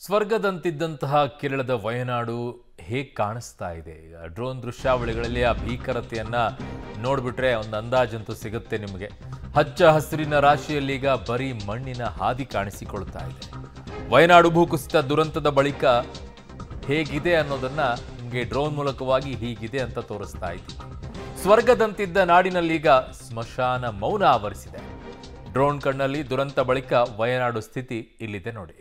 ಸ್ವರ್ಗದಂತಿದ್ದಂತಹ ಕೇರಳದ ವಯನಾಡು ಹೇಗೆ ಕಾಣಿಸ್ತಾ ಇದೆ ಈಗ ಡ್ರೋನ್ ದೃಶ್ಯಾವಳಿಗಳಲ್ಲಿ ಆ ಭೀಕರತೆಯನ್ನ ನೋಡ್ಬಿಟ್ರೆ ಒಂದು ಅಂದಾಜಂತೂ ಸಿಗುತ್ತೆ ನಿಮಗೆ ಹಚ್ಚ ಹಸಿರಿನ ರಾಶಿಯಲ್ಲಿ ಈಗ ಬರೀ ಮಣ್ಣಿನ ಹಾದಿ ಕಾಣಿಸಿಕೊಳ್ತಾ ಇದೆ ವಯನಾಡು ಭೂಕುಸಿತ ದುರಂತದ ಬಳಿಕ ಹೇಗಿದೆ ಅನ್ನೋದನ್ನ ನಿಮಗೆ ಡ್ರೋನ್ ಮೂಲಕವಾಗಿ ಹೀಗಿದೆ ಅಂತ ತೋರಿಸ್ತಾ ಇದ್ದೀವಿ ಸ್ವರ್ಗದಂತಿದ್ದ ನಾಡಿನಲ್ಲೀಗ ಸ್ಮಶಾನ ಮೌನ ಆವರಿಸಿದೆ ಡ್ರೋನ್ ಕಣ್ಣಲ್ಲಿ ದುರಂತ ಬಳಿಕ ವಯನಾಡು ಸ್ಥಿತಿ ಇಲ್ಲಿದೆ ನೋಡಿ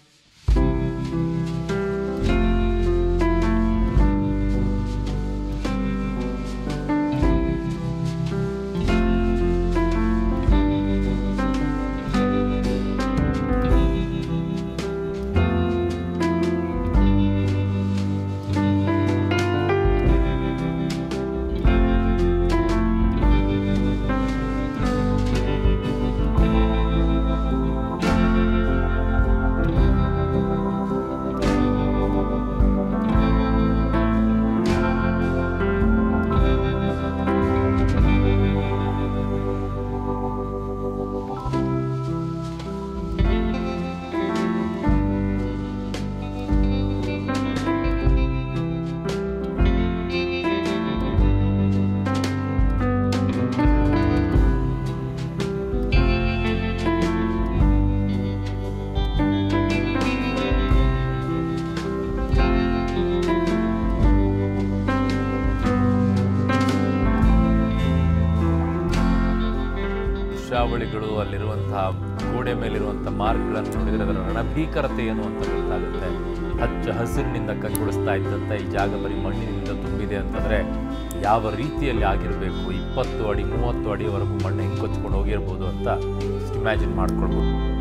ದೃಶ್ಯಾವಳಿಗಳು ಅಲ್ಲಿರುವಂತಹ ಗೋಡೆ ಮೇಲಿರುವಂತಹ ಮಾರ್ಕ್ಗಳನ್ನು ನೋಡಿದರೆ ಅದರ ರಣಭೀಕರತೆ ಏನು ಅಂತ ಗೊತ್ತಾಗುತ್ತೆ ಹಚ್ಚ ಹಸಿರಿನಿಂದ ಕಂಗೊಳಿಸ್ತಾ ಇದ್ದಂಥ ಈ ಜಾಗ ಬರೀ ಮಣ್ಣಿನಿಂದ ತುಂಬಿದೆ ಅಂತಂದ್ರೆ ಯಾವ ರೀತಿಯಲ್ಲಿ ಆಗಿರಬೇಕು ಇಪ್ಪತ್ತು ಅಡಿ ಮೂವತ್ತು ಅಡಿವರೆಗೂ ಮಣ್ಣು ಹೆಂಗೆ ಕೊಚ್ಕೊಂಡು ಹೋಗಿರ್ಬೋದು ಅಂತ ಇಮ್ಯಾಜಿನ್ ಮಾಡ್ಕೊಳ್ಬೋದು